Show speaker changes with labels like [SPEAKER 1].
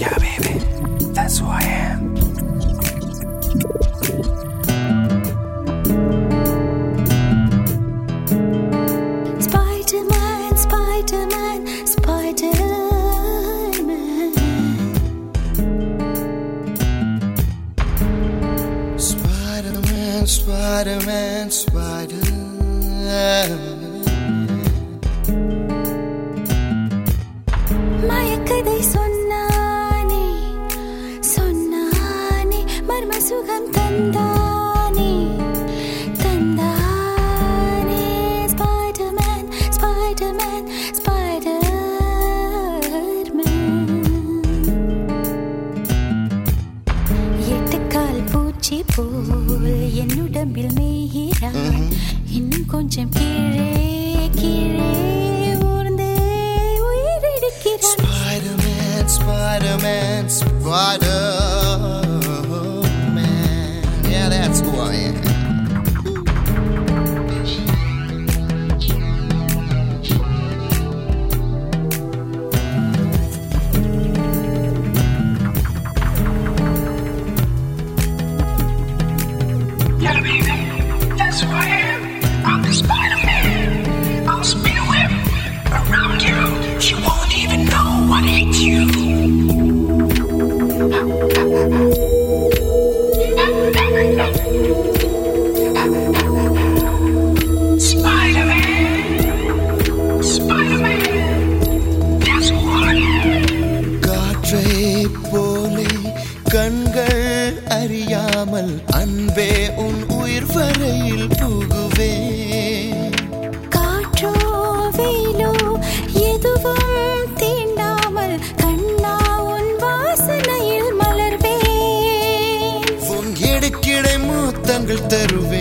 [SPEAKER 1] Yeah, baby, that's who I am.
[SPEAKER 2] Spider-Man, Spider-Man, Spider-Man.
[SPEAKER 3] Spider-Man, Spider-Man, Spider-Man.
[SPEAKER 2] மயக்கதை சொன்னானே சொன்னானே மர்ம சுகம் தந்தானே தந்தானே ஸ்பைடர்மேன் ஸ்பைடர்மேன் ஸ்பைடர்மேன் எட்டுக்கால் பூச்சி போல் என்னுடம்பில் மேய்கிறான் இன்னும் கொஞ்சம் கீழே கீழே ஊர்ந்தே உயிரெடுக்கிறான்
[SPEAKER 3] Spider-Man, Spider-Man, Spider-Man. Yeah, that's who I am.
[SPEAKER 1] Yeah, baby, that's who I am. I'm the Spider-Man. I'll spin a web around you. She won't even know I hit you. Spider-Man. Spider-Man. That's who I am.
[SPEAKER 3] காற்றை போலே கண்கள் அறியாமல் அன்பே உன் உயிர் வரையில் புகுவேன்
[SPEAKER 2] காற்றோ வெயிலோ எதுவும் தீண்டாமல் கண்ணா உன் வாசனையில் மலர்வேன்
[SPEAKER 3] உன் இடுக்கிடை மூத்தங்கள் தருவேன்